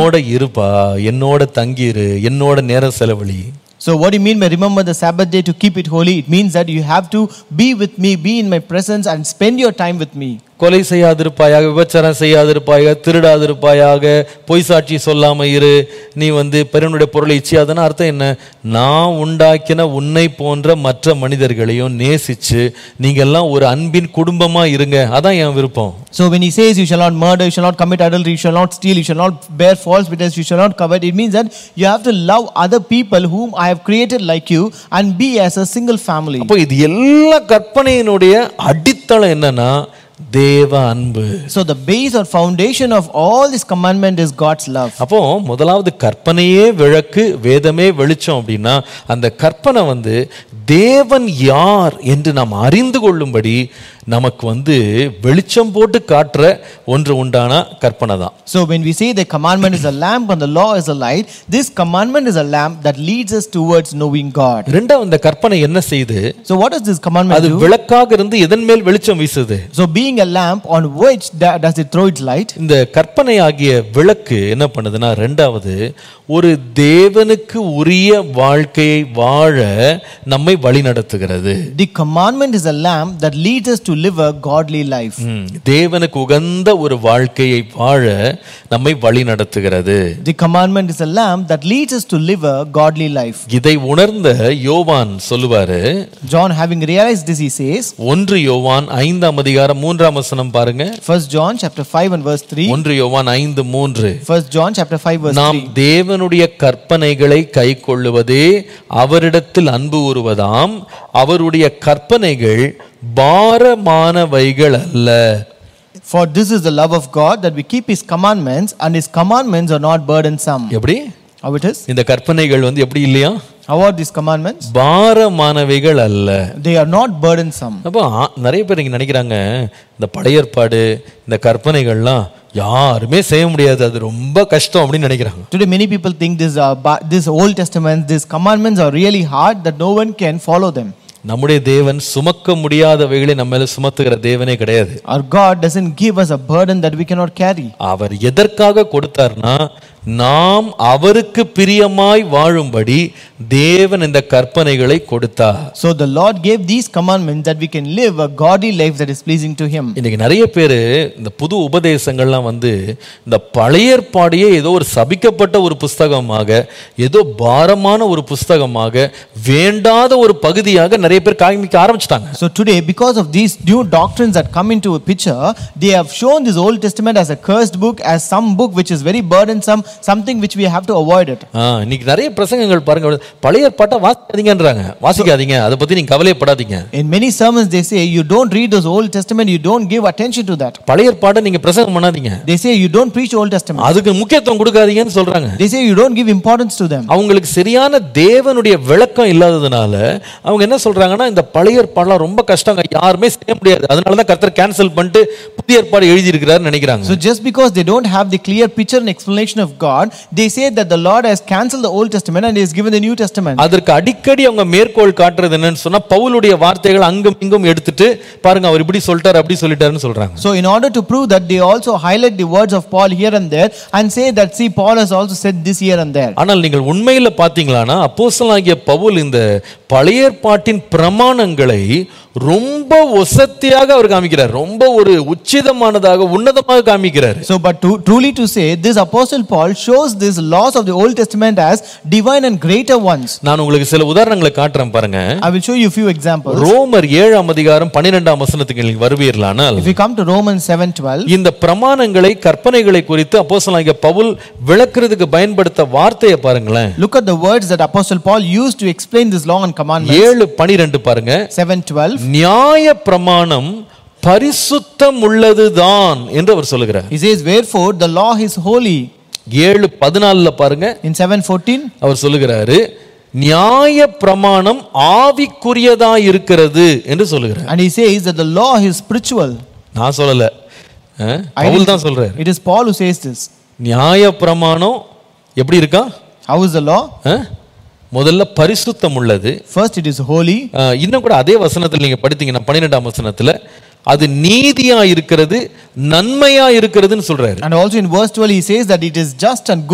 என்னோட இருப்பா என்னோட தங்கிரு என்னோட நேரம் செலவழி So, what do you mean by remember the Sabbath day to keep it holy? It means that you have to be with me, be in my presence, and spend your time with me. கொலை செய்யாதிருப்பாயாக விபச்சாரம் செய்யாதிருப்பாயாக திருடாதிருப்பாயாக பொய் சாட்சி சொல்லாம இரு நீ வந்து பிறனுடைய பொருளை இச்சியாதனா அர்த்தம் என்ன நான் உண்டாக்கின உன்னை போன்ற மற்ற மனிதர்களையும் நேசிச்சு நீங்க எல்லாம் ஒரு அன்பின் குடும்பமா இருங்க அதான் என் விருப்பம் So, when he says, You shall not murder, you shall not commit adultery, you shall not steal, you shall not bear false witness, you shall not covet, it means that you have to love other people whom I have created like you and be as a single family. அப்போ இது எல்லா கற்பனையினுடைய அடித்தளம் என்னன்னா தேவ அன்பு So, the base or foundation of all this commandment is God's love. அப்போ முதலாவது கற்பனையே விளக்கு வேதமே வெளிச்சம் அப்படின்னா அந்த கற்பனை வந்து தேவன் யார் என்று நாம் அறிந்து கொள்ளும்படி நமக்கு வந்து வெளிச்சம் போட்டு காட்டுற ஒன்று உண்டான கற்பனை தான் So, when we say the commandment is a lamp and the law is a light, this commandment is a lamp that leads us towards knowing God. ரெண்டாவது இந்த கற்பனை என்ன செய்யுது So, what does this commandment அது do? விளக்காக இருந்து எதன் மேல் வெளிச்சம் வீசுது So, being a lamp, on which da- does it throw its light? இந்த கற்பனை ஆகிய விளக்கு என்ன பண்ணுதுன்னா ரெண்டாவது ஒரு தேவனுக்கு உரிய வாழ்க்கையை வாழ நம்மை வழிநடத்துகிறது The commandment is a lamp that leads us to live a godly life. ம், தேவனுக்கு உகந்த ஒரு வாழ்க்கையை வாழ நம்மை வழிநடத்துகிறது The commandment is a lamp that leads us to live a godly life. இதை உணர்ந்த யோவான் சொல்லுவாரு John, having realized this, he says, ஒன்று யோவான் ஐந்தாம் அதிகாரம் மூன்றாம் வசனம் பாருங்க 1 John chapter 5 and verse 3. ஒன்று யோவான் ஐந்து மூன்று 1 John chapter 5 verse நாம் 3. தேவனுடைய கற்பனைகளை கை கொள்ளுவதே அவரிடத்தில் அன்பு கூறுவதாம் அவருடைய கற்பனைகள் பாரமானவைகள் அல்ல For this is the love of God that we keep his commandments, and his commandments are not burdensome. எப்படி How it is? இந்த கற்பனைகள் வந்து எப்படி இல்லையா How are these commandments? பாரமானவைகள் அல்ல They are not burdensome. அப்போ ஆ- நிறைய பேர் இங்க நினைக்கிறாங்க இந்த பழைய ஏற்பாடு இந்த கற்பனைகள்லாம் யாருமே செய்ய முடியாது அது ரொம்ப கஷ்டம் அப்படின்னு நினைக்கிறாங்க Today, many people think this, uh, ba- this Old Testament, these commandments are really hard that no one can follow them. நம்முடைய தேவன் சுமக்க முடியாதவைகளை நம்ம மேல சுமத்துகிற தேவனே கிடையாது Our God doesn't give us a burden that we cannot carry. அவர் எதற்காக கொடுத்தார்னா நாம் அவருக்கு பிரியமாய் வாழும்படி தேவன் இந்த கற்பனைகளை கொடுத்தார் So the Lord gave these commandments that we can live a godly life that is pleasing to Him. இன்னைக்கு நிறைய பேர் இந்த புது உபதேசங்கள்லாம் வந்து இந்த பழைய ஏற்பாடையே ஏதோ ஒரு சபிக்கப்பட்ட ஒரு புஸ்தகமாக ஏதோ பாரமான ஒரு புஸ்தகமாக வேண்டாத ஒரு பகுதியாக நிறைய பேர் காமிக்க ஆரம்பிச்சிட்டாங்க So today, because of these new doctrines that come into a picture, they have shown this Old Testament as a cursed book, as some book which is very burdensome, something which we have to avoid it. ஆ, இன்னைக்கு நிறைய பிரசங்கங்கள் பாருங்க பழைய ஏற்பாட்டை வாசிக்காதீங்கன்றாங்க வாசிக்காதீங்க அதை பத்தி நீங்க கவலைப்படாதீங்க In many sermons, they say you don't read those Old Testament, you don't give attention to that. பழைய ஏற்பாடை நீங்க பிரசங்கம் பண்ணாதீங்க They say you don't preach Old Testament. அதுக்கு முக்கியத்துவம் கொடுக்காதீங்கன்னு சொல்றாங்க They say you don't give importance to them. அவங்களுக்கு சரியான தேவனுடைய விளக்கம் இல்லாததுனால அவங்க என்ன சொல்றாங்கன்னா இந்த பழைய ஏற்பாடுலாம் ரொம்ப கஷ்டங்க யாருமே செய்ய முடியாது அதனால தான் கர்த்தர் கேன்சல் பண்ணிட்டு புதிய ஏற்பாடு எழுதி இருக்கிறாருன்னு நினைக்கிறாங்க So just because they don't have the clear picture and explanation of God, they say that the Lord has cancelled the Old Testament and He has given the New Testament. அதற்கு அடிக்கடி அவங்க மேற்கோள் காட்டுறது என்னன்னு சொன்னா பவுலுடைய வார்த்தைகள் அங்கும் இங்கும் எடுத்துட்டு பாருங்க அவர் இப்படி சொல்லிட்டாரு அப்படி சொல்லிட்டாருன்னு சொல்றாங்க So in order to prove that, they also highlight the words of Paul here and there and say that, see, Paul has also said this here and there. ஆனால் நீங்கள் உண்மையில பாத்தீங்களான்னா அப்போஸ்தலனாகிய பவுல் இந்த பழைய ஏற்பாட்டின் பிரமாணங்களை ரொம்ப ஒசத்தியாக அவர் காமிக்கிறார் ரொம்ப ஒரு உச்சிதமானதாக உன்னதமாக காமிக்கிறார் So, but to, truly to say, this Apostle Paul shows these laws of the Old Testament as divine and greater ones. நான் உங்களுக்கு சில உதாரணங்களை காட்டுறேன் பாருங்க I will show you a few examples. ரோமர் ஏழாம் அதிகாரம் பன்னிரெண்டாம் வசனத்துக்கு நீங்கள் வருவீர்களானால் If you come to Romans 7:12, இந்த பிரமாணங்களை கற்பனைகளை குறித்து அப்போஸ்தலனாகிய பவுல் விளக்குறதுக்கு பயன்படுத்த வார்த்தையை பாருங்களேன் look at the words that Apostle Paul used to explain this law and commandments. ஏழு பனிரெண்டு பாருங்க 7:12. நியாய பிரமாணம் பரிசுத்தம் உள்ளதுதான் என்று அவர் சொல்லுகிறார் He says, Wherefore the law is holy. ஏழு பதினாலுல பாருங்க In 7:14, அவர் சொல்லுகிறாரு நியாய பிரமாணம் ஆவிக்குரியதா இருக்கிறது என்று சொல்லுகிறார் and he says that the law is spiritual. நான் சொல்லல அஹ், I பவுல் didn't- தான் சொல்றாரு It is Paul who says this. நியாய பிரமாணம் எப்படி இருக்கா How is the law? அஹ்? முதல்ல பரிசுத்தம் உள்ளது First, it is holy. அஹ், இன்னும் கூட அதே வசனத்தில் நீங்க படித்தீங்கன்னா பன்னிரெண்டாம் வசனத்துல அது நீதியா இருக்கிறது நன்மையா இருக்கிறதுன்னு சொல்றாரு And also in verse 12, he says that it is just and good.